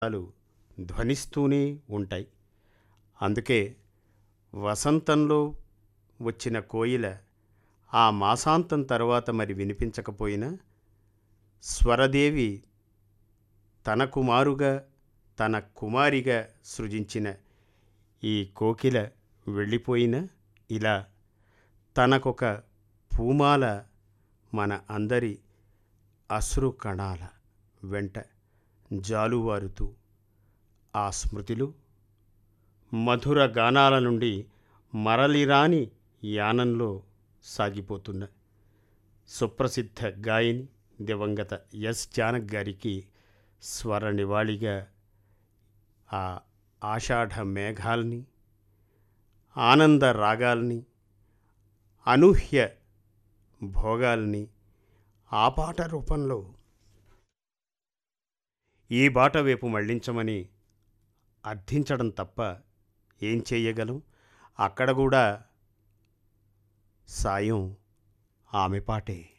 లు ధ్వనిస్తూనే ఉంటాయి అందుకే వసంతంలో వచ్చిన కోయిల ఆ మాసాంతం తర్వాత మరి వినిపించకపోయినా స్వరదేవి తన కుమారుగా తన కుమారిగా సృజించిన ఈ కోకిల వెళ్ళిపోయిన ఇలా తనకొక పూమాల మన అందరి అశ్రు కణాల వెంట జాలువారుతూ ఆ స్మృతిలు మధుర గానాల నుండి మరలిరాని యానంలో సాగిపోతున్న సుప్రసిద్ధ గాయని దివంగత ఎస్ జానక్ గారికి స్వర నివాళిగా ఆ ఆషాఢ మేఘాల్ని ఆనంద రాగాల్ని అనూహ్య భోగాల్ని ఆ పాట రూపంలో ఈ బాట వైపు మళ్ళించమని అర్థించడం తప్ప ఏం చెయ్యగలం అక్కడ కూడా సాయం ఆమె పాటే